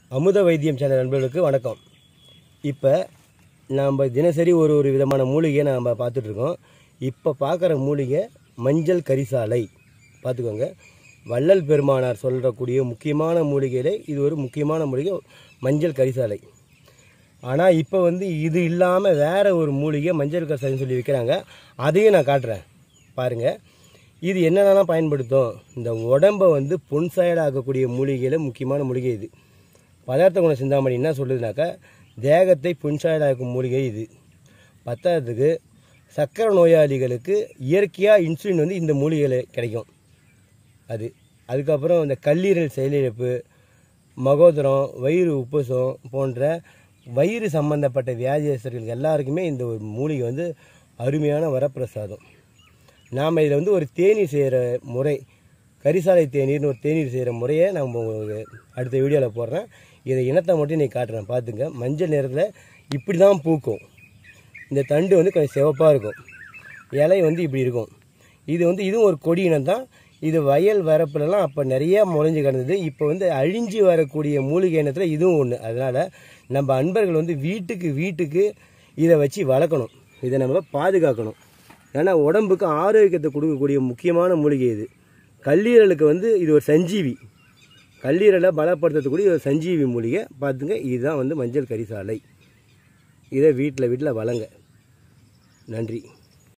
அமுத வைத்தியம் சேனல் நண்பர்களுக்கு வணக்கம் இப்போ நாம் தினசரி ஒரு ஒரு விதமான மூலிகையை நாம் பார்த்துட்ருக்கோம் இப்போ பார்க்குற மூலிகை மஞ்சள் கரிசாலை பார்த்துக்கோங்க வள்ளல் பெருமானார் சொல்லக்கூடிய முக்கியமான மூலிகையில் இது ஒரு முக்கியமான மூலிகை மஞ்சள் கரிசாலை ஆனால் இப்போ வந்து இது இல்லாமல் வேற ஒரு மூலிகை மஞ்சள் கரிசாலைன்னு சொல்லி விற்கிறாங்க அதையும் நான் காட்டுறேன் பாருங்கள் இது என்னென்னலாம் பயன்படுத்தும் இந்த உடம்பை வந்து பொன்சாயடாக்கக்கூடிய மூலிகையில் முக்கியமான மூலிகை இது பதார்த்த குண சிந்தாமணி என்ன சொல்லுதுனாக்கா தேகத்தை பொன்சாயடாக்கும் மூலிகை இது பத்தாததுக்கு சக்கரை நோயாளிகளுக்கு இயற்கையாக இன்சுலின் வந்து இந்த மூலிகையில் கிடைக்கும் அது அதுக்கப்புறம் இந்த கல்லீரல் செயலிழப்பு மகோதரம் வயிறு உப்புசம் போன்ற வயிறு சம்பந்தப்பட்ட வியாதியஸ்தர்கள் எல்லாருக்குமே இந்த ஒரு மூலிகை வந்து அருமையான வரப்பிரசாதம் நாம் இதில் வந்து ஒரு தேநீர் செய்கிற முறை கரிசாலை தேநீர்னு ஒரு தேநீர் செய்கிற முறையை நான் உங்களுக்கு அடுத்த வீடியோவில் போடுறேன் இதை இனத்தை மட்டும் நீ காட்டுறேன் பார்த்துங்க மஞ்சள் நிறத்தில் இப்படி தான் பூக்கும் இந்த தண்டு வந்து கொஞ்சம் சிவப்பாக இருக்கும் இலை வந்து இப்படி இருக்கும் இது வந்து இதுவும் ஒரு கொடி இனம் தான் இது வயல் வரப்புலலாம் அப்போ நிறைய முளைஞ்சு கிடந்தது இப்போ வந்து அழிஞ்சு வரக்கூடிய மூலிகை இனத்தில் இதுவும் ஒன்று அதனால் நம்ம அன்பர்கள் வந்து வீட்டுக்கு வீட்டுக்கு இதை வச்சு வளர்க்கணும் இதை நம்ம பாதுகாக்கணும் ஏன்னா உடம்புக்கு ஆரோக்கியத்தை கொடுக்கக்கூடிய முக்கியமான மூலிகை இது கல்லீரலுக்கு வந்து இது ஒரு சஞ்சீவி கல்லீரலை பலப்படுத்தக்கூடிய ஒரு சஞ்சீவி மூலிகை பார்த்துங்க இதுதான் வந்து மஞ்சள் கரிசாலை இதை வீட்டில் வீட்டில் வளங்க நன்றி